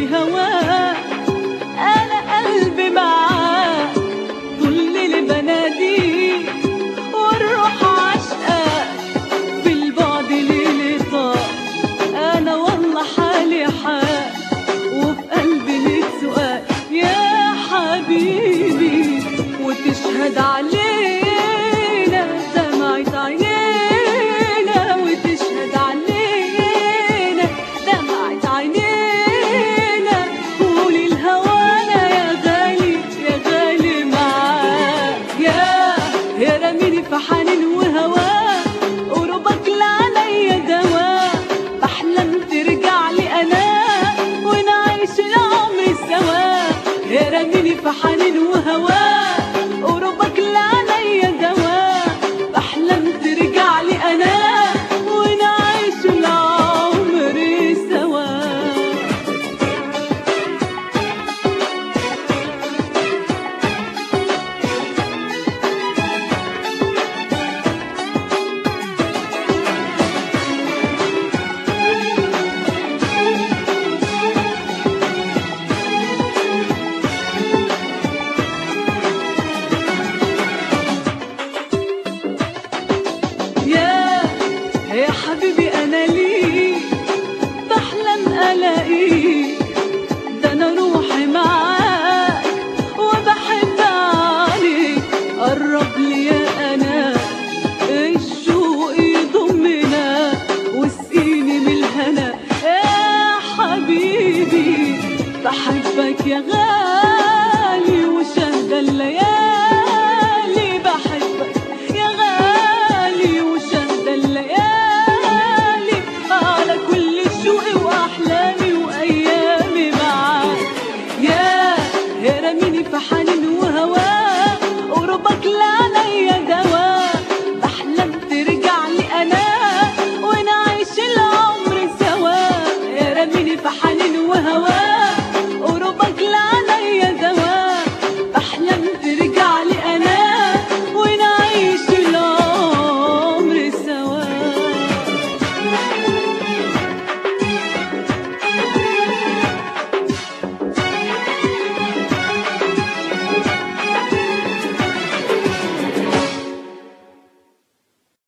هواك انا قلبي معاك كل اللي بناديك والروح عشقك في البعد ليلي طار انا والله حالي حال وفي قلبي ليك سؤال يا حبيبي وتشهد علينا دمعة عينينا وتشهد علينا دمعة عينينا قولي الهوانا يا غالي يا غالي معاك يا يا رميني في حنين وهواك قربك لعليا دواء بحلم ترجع لي انا ونعيش العمر سوا يا رميني في حنين وهواك قربك لعليا دواء بحلم ترجع لي انا ونعيش العمر سوا يا يا حبيبي انا ليك بحلم الاقيك ده انا روحي معاك وبحب عليك قرب لي يا انا الشوق يضمنا واسقيني من الهنا يا حبيبي بحبك يا غالي وشهد الليالي